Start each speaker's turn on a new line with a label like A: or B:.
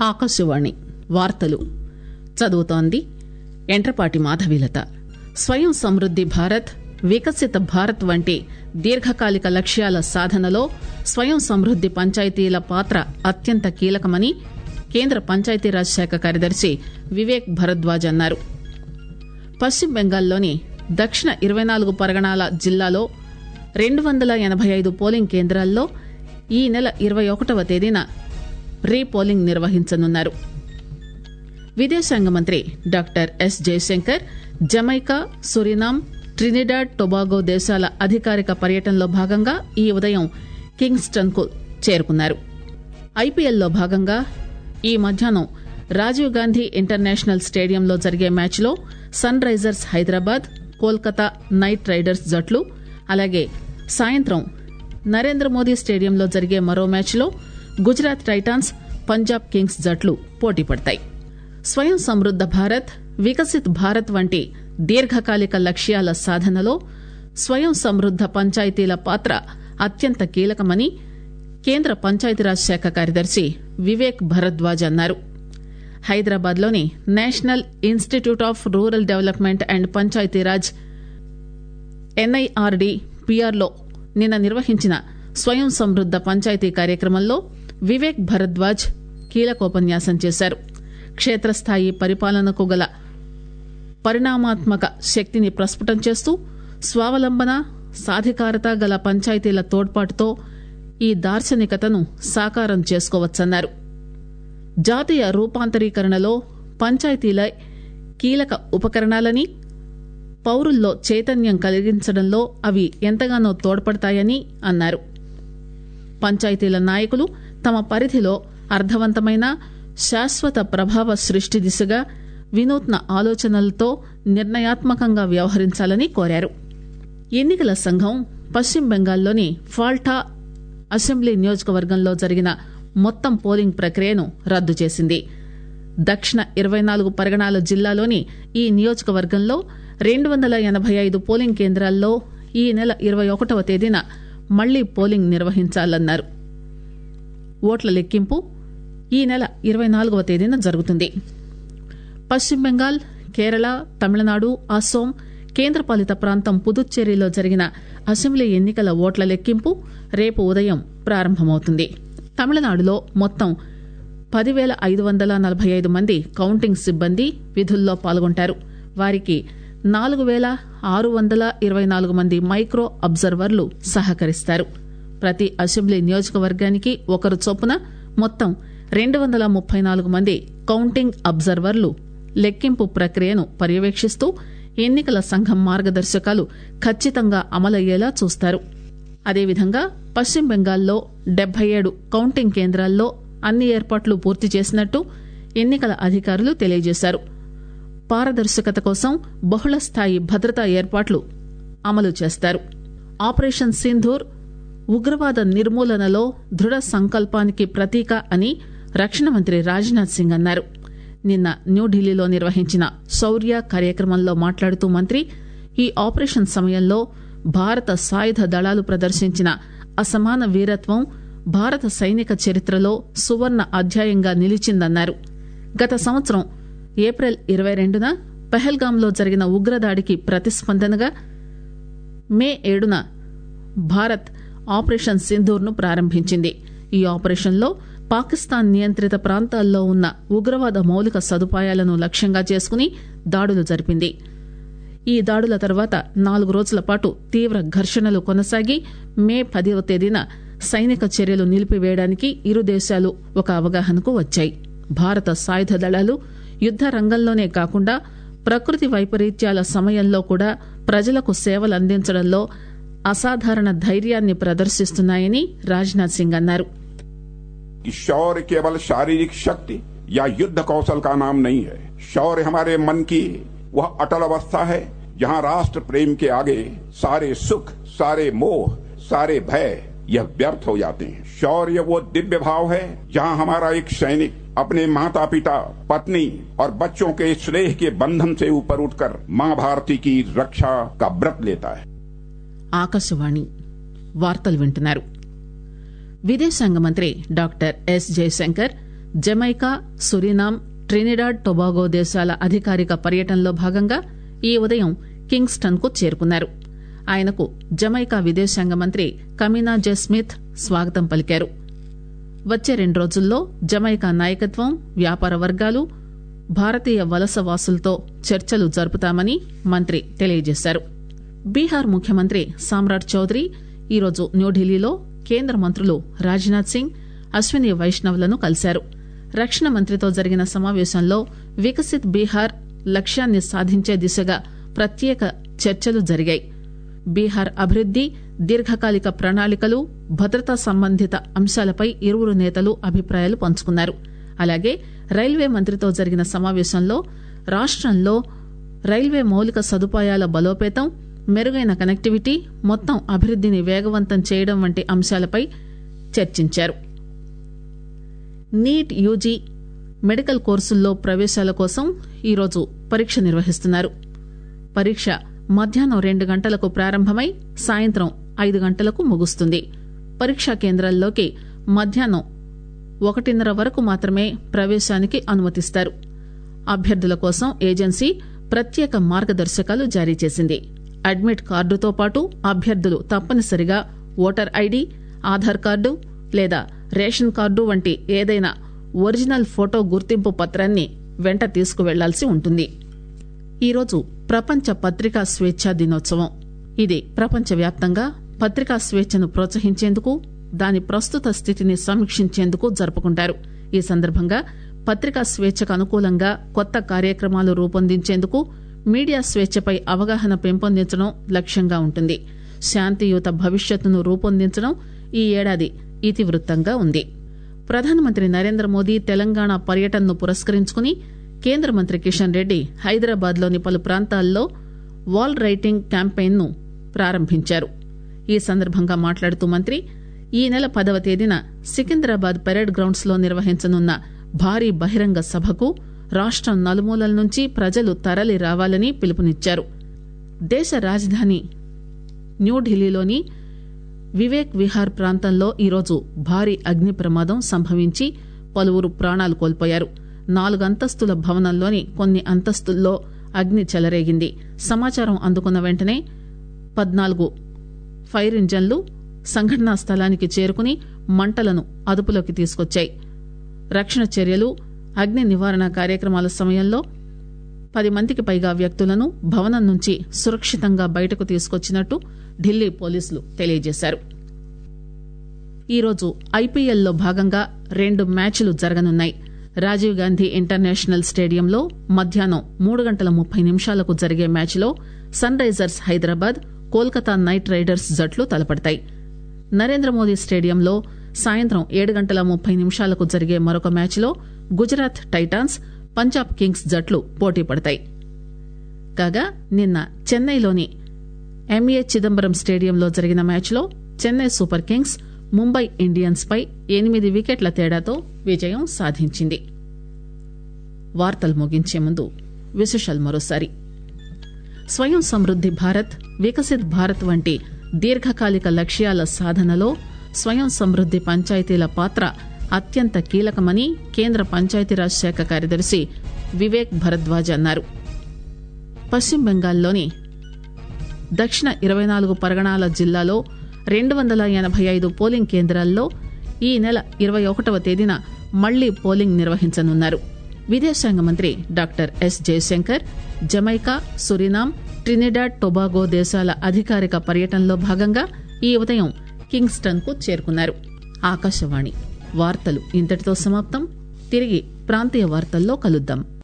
A: ఆకాశవాణి వార్తలు చదువుతోంది ఎంట్రపాటి మాధవీలత స్వయం సమృద్ది భారత్ వికసిత భారత్ వంటి దీర్ఘకాలిక లక్ష్యాల సాధనలో స్వయం సమృద్ది పంచాయతీల పాత్ర అత్యంత కీలకమని కేంద్ర పంచాయతీరాజ్ శాఖ కార్యదర్శి వివేక్ భరద్వాజ్ అన్నారు పశ్చిమ బెంగాల్లోని దక్షిణ ఇరవై నాలుగు పరగణాల జిల్లాలో రెండు వందల ఎనబై ఐదు పోలింగ్ కేంద్రాల్లో ఈ నెల ఇరవై ఒకటవ తేదీన రీ పోలింగ్ నిర్వహించనున్నారు విదేశాంగ మంత్రి doctor S Jaishankar Jamaica Suriname Trinidad Tobago దేశాల అధికారిక పర్యటనలో భాగంగా ఈ ఉదయం కింగ్స్టన్ కు చేరుకున్నారు ఐపీఎల్లో భాగంగా ఈ మధ్యాహ్నం రాజీవ్ గాంధీ ఇంటర్నేషనల్ స్టేడియంలో జరిగే మ్యాచ్లో sunrisers Hyderabad Kolkata knight riders జట్లు అలాగే సాయంత్రం నరేంద్ర మోదీ స్టేడియంలో జరిగే మరో మ్యాచ్లో గుజరాత్ టైటాన్స్ పంజాబ్ కింగ్స్ జట్లు పోటీ పడతాయి స్వయం సమృద్ద భారత్ వికసిత్ భారత్ వంటి దీర్ఘకాలిక లక్ష్యాల సాధనలో స్వయం సమృద్ద పంచాయతీల పాత్ర అత్యంత కీలకమని కేంద్ర పంచాయతీరాజ్ శాఖ కార్యదర్శి వివేక్ భరద్వాజ్ అన్నారు హైదరాబాద్లోని national institute of rural development and Panchayati Raj NIRD పిఆర్లో నిన్న నిర్వహించిన స్వయం సమృద్ద పంచాయతీ కార్యక్రమంలో వివేక్ భరద్వాజ్ కీలకోపన్యాసం చేశారు క్షేత్రస్థాయి పరిపాలనకు గల పరిణామాత్మక శక్తిని ప్రస్ఫుటం చేస్తూ స్వావలంబన సాధికారత గల పంచాయతీల తోడ్పాటుతో ఈ దార్శనికతను సాకారం చేసుకోవచ్చన్నారు జాతీయ రూపాంతరీకరణలో పంచాయతీల కీలక ఉపకరణాలని పౌరుల్లో చైతన్యం కలిగించడంలో అవి ఎంతగానో తోడ్పడతాయని అన్నారు పంచాయతీల నాయకులు తమ పరిధిలో అర్థవంతమైన శాశ్వత ప్రభావ సృష్టి దిశగా వినూత్న ఆలోచనలతో నిర్ణయాత్మకంగా వ్యవహరించాలని కోరారు ఎన్నికల సంఘం పశ్చిమ బెంగాల్లోని ఫాల్టా అసెంబ్లీ నియోజకవర్గంలో జరిగిన మొత్తం పోలింగ్ ప్రక్రియను రద్దు చేసింది దక్షిణ ఇరవై నాలుగు పరగణాల జిల్లాలోని ఈ నియోజకవర్గంలో రెండు వందల ఎనబై ఐదు పోలింగ్ కేంద్రాల్లో ఈ నెల ఇరవై ఒకటవ తేదీన మళ్లీ పోలింగ్ నిర్వహించాలన్నారు ఓట్ల లెక్కింపు ఈ నెల ఇరవై నాలుగవ తేదీన జరుగుతుంది పశ్చిమ బెంగాల్ కేరళ తమిళనాడు అస్సోం కేంద్రపాలిత ప్రాంతం పుదుచ్చేరిలో జరిగిన అసెంబ్లీ ఎన్నికల ఓట్ల లెక్కింపు రేపు ఉదయం ప్రారంభమవుతుంది తమిళనాడులో మొత్తం పదివేల ఐదు వందల నలభై ఐదు మంది కౌంటింగ్ సిబ్బంది విధుల్లో పాల్గొంటారు వారికి నాలుగు వేల ఆరు వందల ఇరవై నాలుగు మంది మైక్రో అబ్జర్వర్లు సహకరిస్తారు ప్రతి అసెంబ్లీ నియోజకవర్గానికి ఒకరు చొప్పున మొత్తం రెండు వందల ముప్పై నాలుగు మంది కౌంటింగ్ అబ్జర్వర్లు లెక్కింపు ప్రక్రియను పర్యవేక్షిస్తూ ఎన్నికల సంఘం మార్గదర్శకాలు ఖచ్చితంగా అమలయ్యేలా చూస్తారు అదేవిధంగా పశ్చిమ బెంగాల్లో డెబ్బై ఏడు కౌంటింగ్ కేంద్రాల్లో అన్ని ఏర్పాట్లు పూర్తి చేసినట్టు ఎన్నికల అధికారులు తెలియజేశారు పారదర్శకత కోసం బహుళ స్థాయి భద్రతా ఏర్పాట్లు అమలు చేస్తారు ఆపరేషన్ సింధూర్ ఉగ్రవాద నిర్మూలనలో దృఢ సంకల్పానికి ప్రతీక అని రక్షణ మంత్రి రాజ్నాథ్ సింగ్ అన్నారు నిన్న న్యూఢిల్లీలో నిర్వహించిన శౌర్య కార్యక్రమంలో మాట్లాడుతూ మంత్రి ఈ ఆపరేషన్ సమయంలో భారత సాయుధ దళాలు ప్రదర్శించిన అసమాన వీరత్వం భారత సైనిక చరిత్రలో సువర్ణ అధ్యాయంగా నిలిచిందన్నారు గత సంవత్సరం ఏప్రిల్ ఇరవై రెండున పెహల్గాంలో జరిగిన ఉగ్రదాడికి ప్రతిస్పందనగా మే ఏడున భారత్ ఆపరేషన్ సింధూర్ను ప్రారంభించింది ఈ ఆపరేషన్లో పాకిస్తాన్ నియంత్రిత ప్రాంతాల్లో ఉన్న ఉగ్రవాద మౌలిక సదుపాయాలను లక్ష్యంగా చేసుకుని దాడులు జరిపింది ఈ దాడుల తర్వాత నాలుగు రోజుల పాటు తీవ్ర ఘర్షణలు కొనసాగి మే పదవ తేదీన సైనిక చర్యలు నిలిపివేయడానికి ఇరు దేశాలు ఒక అవగాహనకు వచ్చాయి భారత సాయుధ దళాలు యుద్ద రంగంలోనే కాకుండా ప్రకృతి వైపరీత్యాల సమయంలో కూడా ప్రజలకు సేవలు అందించడంలో అసాధారణ ధైర్యాన్ని ప్రదర్శిస్తున్నాయని రాజ్నాథ్ సింగ్ అన్నారు
B: कि शौर्य केवल शारीरिक शक्ति या युद्ध कौशल का नाम नहीं है शौर्य हमारे मन की वह अटल अवस्था है जहां राष्ट्र प्रेम के आगे सारे सुख सारे मोह सारे भय यह व्यर्थ हो जाते हैं शौर्य वो दिव्य भाव है जहां हमारा एक सैनिक अपने माता पिता पत्नी और बच्चों के स्नेह के बंधन से ऊपर उठकर मां भारती की रक्षा का व्रत लेता है
A: ఆకాశవాణి వార్తలు వింటున్నారు విదేశాంగ మంత్రి doctor S Jaishankar Jamaica Suriname Trinidad Tobago దేశాల అధికారిక పర్యటనలో భాగంగా ఈ ఉదయం కింగ్స్టన్ కు చేరుకున్నారు ఆయనకు జమైకా విదేశాంగ మంత్రి కమీనా జె స్మిత్ స్వాగతం పలికారు వచ్చే రెండు రోజుల్లో జమైకా నాయకత్వం వ్యాపార వర్గాలు భారతీయ వలస వాసులతో చర్చలు జరుపుతామని మంత్రి తెలియజేశారు బీహార్ ముఖ్యమంత్రి సామ్రాట్ చౌదరి ఈరోజు న్యూఢిల్లీలో కేంద్ర మంత్రులు రాజ్నాథ్ సింగ్ అశ్విని వైష్ణవ్లను కలిశారు రక్షణ మంత్రితో జరిగిన సమావేశంలో వికసిత్ బీహార్ లక్ష్యాన్ని సాధించే దిశగా ప్రత్యేక చర్చలు జరిగాయి బీహార్ అభివృద్ది దీర్ఘకాలిక ప్రణాళికలు భద్రతా సంబంధిత అంశాలపై ఇరువురు నేతలు అభిప్రాయాలు పంచుకున్నారు అలాగే రైల్వే మంత్రితో జరిగిన సమావేశంలో రాష్టంలో రైల్వే మౌలిక సదుపాయాల బలోపేతం మెరుగైన కనెక్టివిటీ మొత్తం అభివృద్దిని వేగవంతం చేయడం వంటి అంశాలపై చర్చించారు నీట్ యూజీ మెడికల్ కోర్సుల్లో ప్రవేశాల కోసం ఈరోజు పరీక్ష నిర్వహిస్తున్నారు పరీక్ష మధ్యాహ్నం రెండు గంటలకు ప్రారంభమై సాయంత్రం ఐదు గంటలకు ముగుస్తుంది పరీక్షా కేంద్రాల్లోకి మధ్యాహ్నం ఒకటిన్నర వరకు మాత్రమే ప్రవేశానికి అనుమతిస్తారు అభ్యర్థుల కోసం ఏజెన్సీ ప్రత్యేక మార్గదర్శకాలు జారీ చేసింది అడ్మిట్ కార్డుతో పాటు అభ్యర్థులు తప్పనిసరిగా ఓటర్ ఐడి ఆధార్ కార్డు లేదా రేషన్ కార్డు వంటి ఏదైనా ఒరిజినల్ ఫోటో గుర్తింపు పత్రాన్ని వెంట తీసుకువెళ్లాల్సి ఉంటుంది ఈరోజు ప్రపంచ పత్రికా స్వేచ్ఛా దినోత్సవం ఇది ప్రపంచవ్యాప్తంగా పత్రికా స్వేచ్ఛను ప్రోత్సహించేందుకు దాని ప్రస్తుత స్థితిని సమీక్షించేందుకు జరుపుకుంటారు ఈ సందర్భంగా పత్రికా స్వేచ్ఛకు అనుకూలంగా కొత్త కార్యక్రమాలు రూపొందించేందుకు మీడియా స్వేచ్ఛపై అవగాహన పెంపొందించడం లక్ష్యంగా ఉంటుంది శాంతియుత భవిష్యత్తును రూపొందించడం ఈ ఏడాది ఇతివృత్తంగా ఉంది ప్రధానమంత్రి నరేంద్ర మోదీ తెలంగాణ పర్యటనను పురస్కరించుకుని కేంద్ర మంత్రి కిషన్ రెడ్డి హైదరాబాద్ లోని పలు ప్రాంతాల్లో వాల్ రైటింగ్ క్యాంపెయిన్ ను ప్రారంభించారు ఈ సందర్భంగా మాట్లాడుతూ మంత్రి ఈ నెల పదవ తేదీన సికింద్రాబాద్ పెరేడ్ గ్రౌండ్స్ లో నిర్వహించనున్న భారీ బహిరంగ సభకు రాష్టం నలుమూలల నుంచి ప్రజలు తరలి రావాలని పిలుపునిచ్చారు దేశ రాజధాని న్యూఢిల్లీలోని వివేక్ విహార్ ప్రాంతంలో ఈరోజు భారీ అగ్ని ప్రమాదం సంభవించి పలువురు ప్రాణాలు కోల్పోయారు నాలుగంతస్తుల భవనంలోని కొన్ని అంతస్తుల్లో అగ్ని చెలరేగింది సమాచారం అందుకున్న వెంటనే పద్నాలుగు ఫైర్ ఇంజన్లు సంఘటనా స్థలానికి చేరుకుని మంటలను అదుపులోకి తీసుకొచ్చాయి రక్షణ చర్యలు అగ్ని నివారణ కార్యక్రమాల సమయంలో పది మందికి పైగా వ్యక్తులను భవనం నుంచి సురక్షితంగా బయటకు తీసుకొచ్చినట్టు ఢిల్లీ పోలీసులు తెలియజేశారు ఈరోజు ఐపీఎల్లో భాగంగా రెండు మ్యాచ్లు జరగనున్నాయి రాజీవ్ గాంధీ ఇంటర్నేషనల్ స్టేడియంలో మధ్యాహ్నం మూడు గంటల ముప్పై నిమిషాలకు జరిగే మ్యాచ్లో sunrisers Hyderabad Kolkata knight riders జట్లు తలపడతాయి నరేంద్ర మోదీ స్టేడియంలో సాయంత్రం ఏడు గంటల ముప్పై నిమిషాలకు జరిగే మరొక మ్యాచ్లో గుజరాత్ టైటాన్స్ పంజాబ్ కింగ్స్ జట్లు పోటీ పడతాయి కాగా నిన్న చెన్నైలోని ఎంఏ చిదంబరం స్టేడియంలో జరిగిన మ్యాచ్లో Chennai super kings Mumbai Indians పై ఎనిమిది వికెట్ల తేడాతో విజయం సాధించింది వార్తలు ముగించే ముందు విశేషాలు మరోసారి స్వయం సమృద్ది భారత్ వికసిత్ భారత్ వంటి దీర్ఘకాలిక లక్ష్యాల సాధనలో స్వయం సమృద్ది పంచాయతీల పాత్ర అత్యంత కీలకమని కేంద్ర పంచాయతీరాజ్ శాఖ కార్యదర్శి వివేక్ భరద్వాజ్ అన్నారు పశ్చిమ బెంగాల్లోని దక్షిణ ఇరవై నాలుగు పరగణాల జిల్లాలో రెండు వందల ఎనభై ఐదు పోలింగ్ కేంద్రాల్లో ఈ నెల ఇరవై ఒకటవ తేదీన మళ్లీ పోలింగ్ నిర్వహించనున్నారు విదేశాంగ మంత్రి doctor S Jaishankar Jamaica Suriname Trinidad Tobago దేశాల అధికారిక పర్యటనలో భాగంగా ఈ ఉదయం కింగ్స్టన్ కు చేరుకున్నారు ఆకాశవాణి వార్తలు ఇంతటితో సమాప్తం తిరిగి ప్రాంతీయ వార్తల్లో కలుద్దాం